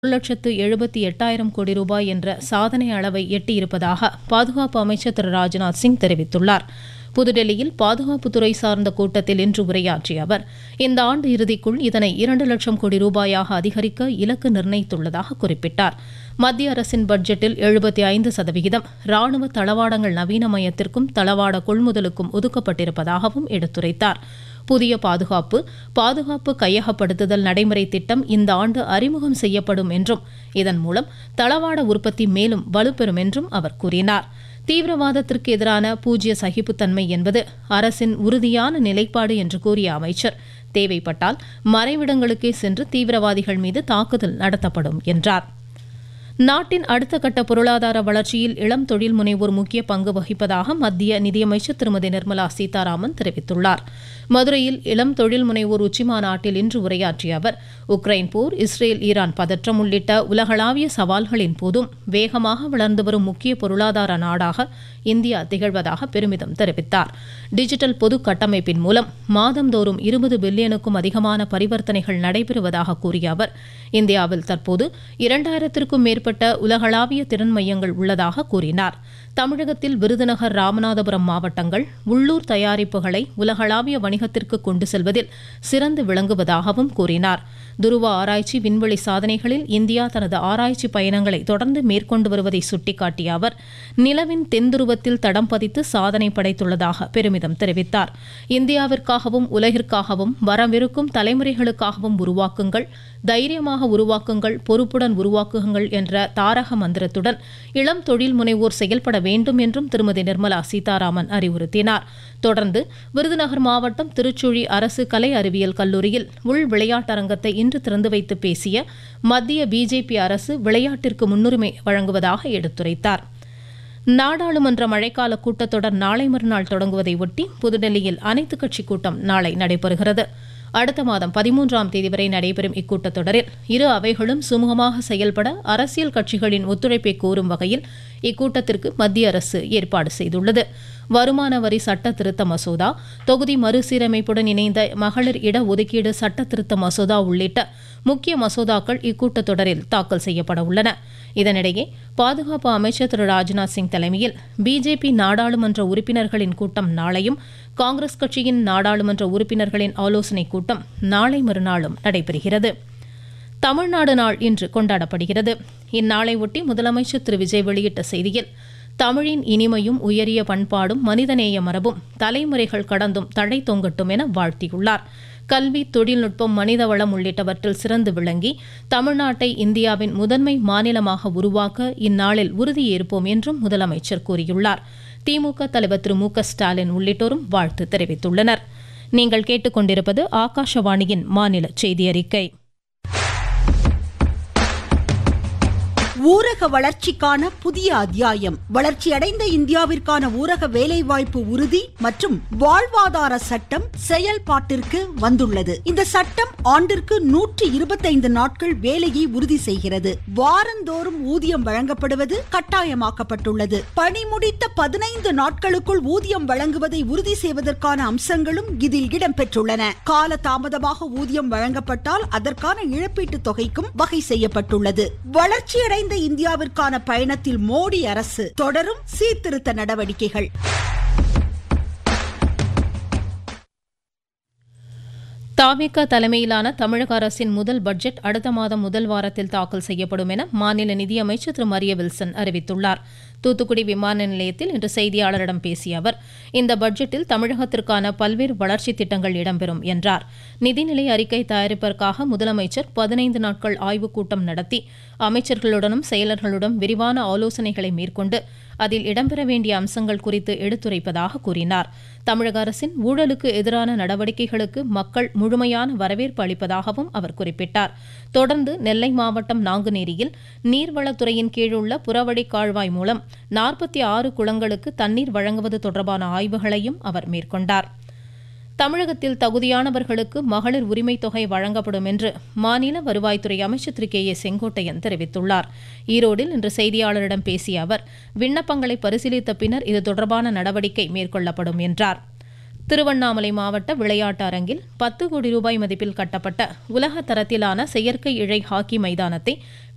ஒரு லட்சத்து எழுபத்தி எட்டாயிரம் கோடி ரூபாய் என்ற சாதனை அளவை எட்டியிருப்பதாக பாதுகாப்பு அமைச்சர் திரு ராஜ்நாத் சிங் தெரிவித்துள்ளார் புதுடெல்லியில் பாதுகாப்புத்துறை சார்ந்த கூட்டத்தில் இன்று உரையாற்றிய அவர் இந்த ஆண்டு இறுதிக்குள் இதனை இரண்டு லட்சம் கோடி ரூபாயாக அதிகரிக்க இலக்கு நிர்ணயித்துள்ளதாக குறிப்பிட்டார் மத்திய அரசின் பட்ஜெட்டில் எழுபத்தி ஐந்து சதவிகிதம் ராணுவ தளவாடங்கள் நவீனமயத்திற்கும் தளவாட கொள்முதலுக்கும் ஒதுக்கப்பட்டிருப்பதாகவும் எடுத்துரைத்தார் புதிய பாதுகாப்பு பாதுகாப்பு கையகப்படுத்துதல் நடைமுறை திட்டம் இந்த ஆண்டு அறிமுகம் செய்யப்படும் என்றும் இதன் மூலம் தளவாட உற்பத்தி மேலும் வலுப்பெறும் என்றும் அவர் கூறினார் தீவிரவாதத்திற்கு எதிரான பூஜ்ய சகிப்புத்தன்மை என்பது அரசின் உறுதியான நிலைப்பாடு என்று கூறிய அமைச்சர் தேவைப்பட்டால் மறைவிடங்களுக்கே சென்று தீவிரவாதிகள் மீது தாக்குதல் நடத்தப்படும் என்றார் நாட்டின் அடுத்த கட்ட பொருளாதார வளர்ச்சியில் இளம் தொழில் முனைவோர் முக்கிய பங்கு வகிப்பதாக மத்திய நிதியமைச்சர் திருமதி நிர்மலா சீதாராமன் தெரிவித்துள்ளார் மதுரையில் இளம் தொழில் முனைவோர் உச்சிமாநாட்டில் இன்று உரையாற்றிய அவர் உக்ரைன் போர் இஸ்ரேல் ஈரான் பதற்றம் உள்ளிட்ட உலகளாவிய சவால்களின் போதும் வேகமாக வளர்ந்து வரும் முக்கிய பொருளாதார நாடாக இந்தியா திகழ்வதாக பெருமிதம் தெரிவித்தார் டிஜிட்டல் பொது கட்டமைப்பின் மூலம் மாதந்தோறும் இருபது பில்லியனுக்கும் அதிகமான பரிவர்த்தனைகள் நடைபெறுவதாக கூறிய அவர் இந்தியாவில் தற்போது இரண்டாயிரத்திற்கும் மேற்பட்ட உலகளாவிய திறன் மையங்கள் உள்ளதாக கூறினார் தமிழகத்தில் விருதுநகர் ராமநாதபுரம் மாவட்டங்கள் உள்ளூர் தயாரிப்புகளை உலகளாவிய வணிகத்திற்கு கொண்டு செல்வதில் சிறந்து விளங்குவதாகவும் கூறினார் துருவ ஆராய்ச்சி விண்வெளி சாதனைகளில் இந்தியா தனது ஆராய்ச்சி பயணங்களை தொடர்ந்து மேற்கொண்டு வருவதை சுட்டிக்காட்டிய அவர் நிலவின் தென்துருவத்தில் தடம் பதித்து சாதனை படைத்துள்ளதாக பெருமிதம் தெரிவித்தார் இந்தியாவிற்காகவும் உலகிற்காகவும் வரவிருக்கும் தலைமுறைகளுக்காகவும் உருவாக்குங்கள் தைரியமாக உருவாக்குங்கள் பொறுப்புடன் உருவாக்குங்கள் என்ற தாரக மந்திரத்துடன் இளம் தொழில் முனைவோர் செயல்பட வேண்டும் என்றும் திருமதி நிர்மலா சீதாராமன் அறிவுறுத்தினார் தொடர்ந்து விருதுநகர் மாவட்டம் திருச்சுழி அரசு கலை அறிவியல் கல்லூரியில் உள் விளையாட்டரங்கத்தை இன்று திறந்து வைத்து பேசிய மத்திய பிஜேபி அரசு விளையாட்டிற்கு முன்னுரிமை வழங்குவதாக எடுத்துரைத்தார் நாடாளுமன்ற மழைக்கால கூட்டத்தொடர் நாளை மறுநாள் தொடங்குவதை ஒட்டி புதுடெல்லியில் அனைத்துக் கட்சி கூட்டம் நாளை நடைபெறுகிறது அடுத்த மாதம் பதிமூன்றாம் தேதி வரை நடைபெறும் இக்கூட்டத்தொடரில் இரு அவைகளும் சுமூகமாக செயல்பட அரசியல் கட்சிகளின் ஒத்துழைப்பை கோரும் வகையில் இக்கூட்டத்திற்கு மத்திய அரசு ஏற்பாடு செய்துள்ளது வருமான வரி சட்ட திருத்த மசோதா தொகுதி மறுசீரமைப்புடன் இணைந்த மகளிர் இட ஒதுக்கீடு சட்ட திருத்த மசோதா உள்ளிட்ட முக்கிய மசோதாக்கள் இக்கூட்டத்தொடரில் தாக்கல் செய்யப்பட உள்ளன இதனிடையே பாதுகாப்பு அமைச்சர் திரு ராஜ்நாத் சிங் தலைமையில் பிஜேபி நாடாளுமன்ற உறுப்பினர்களின் கூட்டம் நாளையும் காங்கிரஸ் கட்சியின் நாடாளுமன்ற உறுப்பினர்களின் ஆலோசனைக் கூட்டம் நாளை மறுநாளும் நடைபெறுகிறது தமிழ்நாடு நாள் இன்று கொண்டாடப்படுகிறது இந்நாளை ஒட்டி முதலமைச்சர் திரு விஜய் வெளியிட்ட செய்தியில் தமிழின் இனிமையும் உயரிய பண்பாடும் மனிதநேய மரபும் தலைமுறைகள் கடந்தும் தழை தொங்கட்டும் என வாழ்த்தியுள்ளார் கல்வி தொழில்நுட்பம் மனிதவளம் உள்ளிட்டவற்றில் சிறந்து விளங்கி தமிழ்நாட்டை இந்தியாவின் முதன்மை மாநிலமாக உருவாக்க இந்நாளில் உறுதியேற்போம் என்றும் முதலமைச்சர் கூறியுள்ளார் திமுக தலைவர் திரு மு க ஸ்டாலின் உள்ளிட்டோரும் வாழ்த்து தெரிவித்துள்ளனர் நீங்கள் கேட்டுக்கொண்டிருப்பது ஆகாஷவாணியின் மாநில செய்தி அறிக்கை ஊரக வளர்ச்சிக்கான புதிய அத்தியாயம் வளர்ச்சியடைந்த இந்தியாவிற்கான ஊரக வேலைவாய்ப்பு உறுதி மற்றும் வாழ்வாதார சட்டம் செயல்பாட்டிற்கு வந்துள்ளது இந்த சட்டம் ஆண்டிற்கு நூற்றி இருபத்தைந்து நாட்கள் வேலையை உறுதி செய்கிறது வாரந்தோறும் ஊதியம் வழங்கப்படுவது கட்டாயமாக்கப்பட்டுள்ளது பணி முடித்த பதினைந்து நாட்களுக்குள் ஊதியம் வழங்குவதை உறுதி செய்வதற்கான அம்சங்களும் இதில் இடம்பெற்றுள்ளன கால தாமதமாக ஊதியம் வழங்கப்பட்டால் அதற்கான இழப்பீட்டு தொகைக்கும் வகை செய்யப்பட்டுள்ளது வளர்ச்சியடைந்த வளர்ந்த இந்தியாவிற்கான பயணத்தில் மோடி அரசு தொடரும் சீர்திருத்த நடவடிக்கைகள் தாவேக தலைமையிலான தமிழக அரசின் முதல் பட்ஜெட் அடுத்த மாதம் முதல் வாரத்தில் தாக்கல் செய்யப்படும் என மாநில நிதியமைச்சர் திரு மரிய வில்சன் அறிவித்துள்ளார் தூத்துக்குடி விமான நிலையத்தில் இன்று செய்தியாளரிடம் பேசிய அவர் இந்த பட்ஜெட்டில் தமிழகத்திற்கான பல்வேறு வளர்ச்சி திட்டங்கள் இடம்பெறும் என்றார் நிதிநிலை அறிக்கை தயாரிப்பதற்காக முதலமைச்சர் பதினைந்து நாட்கள் ஆய்வுக் கூட்டம் நடத்தி அமைச்சர்களுடனும் செயலர்களுடன் விரிவான ஆலோசனைகளை மேற்கொண்டு அதில் இடம்பெற வேண்டிய அம்சங்கள் குறித்து எடுத்துரைப்பதாக கூறினார் தமிழக அரசின் ஊழலுக்கு எதிரான நடவடிக்கைகளுக்கு மக்கள் முழுமையான வரவேற்பு அளிப்பதாகவும் அவர் குறிப்பிட்டார் தொடர்ந்து நெல்லை மாவட்டம் நாங்குநேரியில் நீர்வளத்துறையின் கீழுள்ள புறவழி கால்வாய் மூலம் நாற்பத்தி ஆறு குளங்களுக்கு தண்ணீர் வழங்குவது தொடர்பான ஆய்வுகளையும் அவர் மேற்கொண்டார் தமிழகத்தில் தகுதியானவர்களுக்கு மகளிர் உரிமைத் தொகை வழங்கப்படும் என்று மாநில வருவாய்த்துறை அமைச்சர் திரு கே ஏ செங்கோட்டையன் தெரிவித்துள்ளார் ஈரோடில் இன்று செய்தியாளரிடம் பேசிய அவர் விண்ணப்பங்களை பரிசீலித்த பின்னர் இது தொடர்பான நடவடிக்கை மேற்கொள்ளப்படும் என்றார் திருவண்ணாமலை மாவட்ட விளையாட்டு அரங்கில் பத்து கோடி ரூபாய் மதிப்பில் கட்டப்பட்ட உலக தரத்திலான செயற்கை இழை ஹாக்கி மைதானத்தை